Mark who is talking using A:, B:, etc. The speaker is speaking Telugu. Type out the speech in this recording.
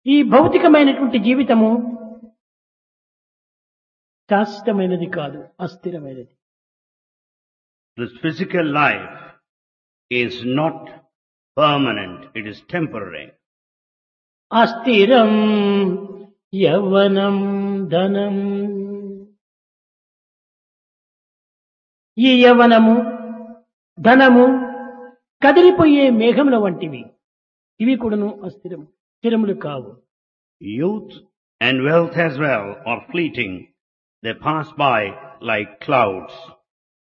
A: ఈ భౌతికమైనటువంటి జీవితము శాశ్వతమైనది కాదు అస్థిరమైనది
B: This physical life is not permanent, it is temporary.
A: అస్థిరం యవ్వనం ధనం ఈ యవ్వనము ధనము కదిలిపోయే మేఘముల వంటివి ఇవి కూడాను అస్థిరం స్థిరములు కావు
B: Youth and wealth as well are fleeting. They pass by like clouds.